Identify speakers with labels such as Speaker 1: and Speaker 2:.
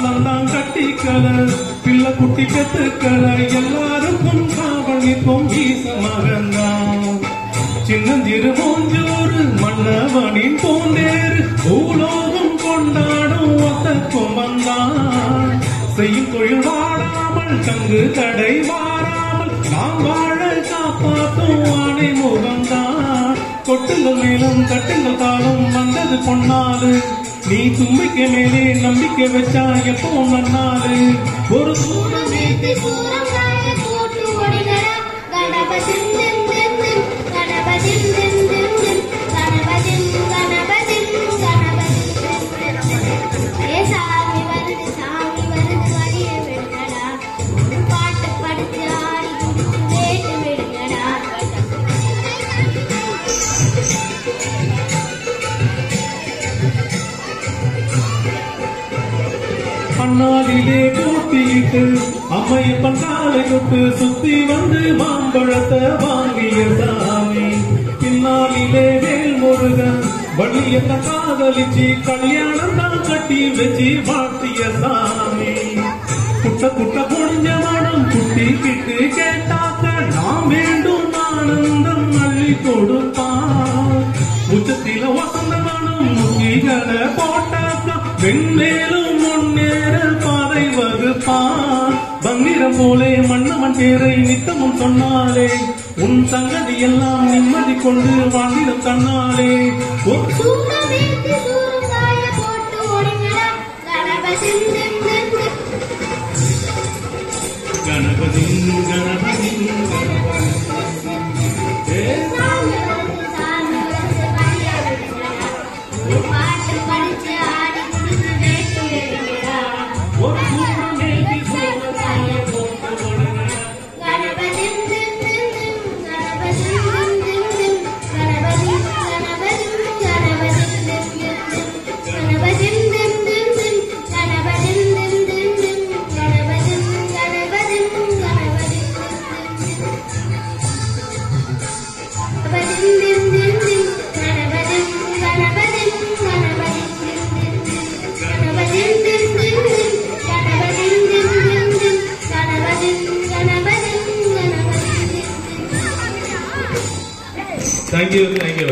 Speaker 1: காலம்தான் கட்டிக்கல பிள்ளை குட்டி பெத்துக்கல எல்லாருக்கும் காவல் நிற்கும் ஈச மகன்தான் சின்னஞ்சிறு மூஞ்சோறு மன்னவனின் போந்தேறு பூலோகம் கொண்டாடும் ஒத்த கொம்பந்தான் செய்யும் தொழில் வாழாமல் தங்கு தடை வாராமல் நாம் வாழ காப்பாற்றும் ஆணை முகம்தான் கொட்டுங்கள் மேலும் கட்டுங்கள் தாளும் வந்தது பொன்னாது நீ தும்பிக்கை மேலே நம்பிக்கை வச்சா எப்போ நன்னாது ஒரு சூழல்
Speaker 2: சூரமேத்தி சூரங்காய போட்டு ஒடிகடா கணபதிம் திம் திம் திம் கணபதிம் திம் திம் திம் கணபதிம் கணபதிம் கணபதிம் திம் திம் ஏ சாமி வருது சாமி வருது வழிய விடுங்கடா ஒரு பாட்டு படிச்சு ஆடி குடிச்சு வேட்டு விடுங்கடா
Speaker 1: பண்ணாலிலே கூட்டிட்டு அம்மைய பண்டாலை தொட்டு சுத்தி வந்து மாம்பழத்தை வாங்கிய சாமி பின்னாலிலே வேல் முருகன் வழியத்த காதலிச்சு கல்யாணம் தான் கட்டி வச்சு வாழ்த்திய சாமி குட்ட குட்ட பொடிஞ்ச மனம் குட்டி கிட்டு கேட்டாக்க நாம் வேண்டும் ஆனந்தம் அள்ளி கொடுப்பான் உச்சத்தில வசந்த மனம் முக்கிகளை போட்டாக்க வெண்மேலும் முன்னேற பாதை வகுப்பான் பங்கிரம் போலே மன்னவன் பேரை நித்தமும் சொன்னாலே உன் சங்கதி எல்லாம் நிம்மதி கொண்டு வாழ்ந்திடும் தன்னாலே ஒரு
Speaker 2: சூரமேத்தி சூரங்காய போட்டு ஒடிங்கடா கணபதிம் திம் திம் திம்
Speaker 1: கணபதி கணபதி ஏ
Speaker 2: சாமி வருது சாமி வருது வழிய விடுங்கடா ஒரு பாட்டு படிச்சு ஆடி குடிச்சு வேட்டு விடுங்கடா
Speaker 1: ஒரு சூரமேத்தி சூரகாய போட்டு ஒடுங்கடா.
Speaker 2: கணபதிம் திம் திம் திம் கணபதிம் திம் திம் திம் கணபதிம் கணபதிம் கணபதிம் திம் திம் திம் கணபதிம் திம் திம் திம் கணபதிம் திம் திம் திம் கணபதிம் கணபதிம் கணபதிம் திம் திம் திம் கணபதிம் திம் திம் திம் கணபதிம் கணபதிம் கணபதிம் திம் திம் திம் கணபதிம் திம் திம் திம் கணபதிம் திம் திம் திம் கணபதிம் கணபதிம் கணபதிம் திம் திம்
Speaker 1: Thank you, thank you.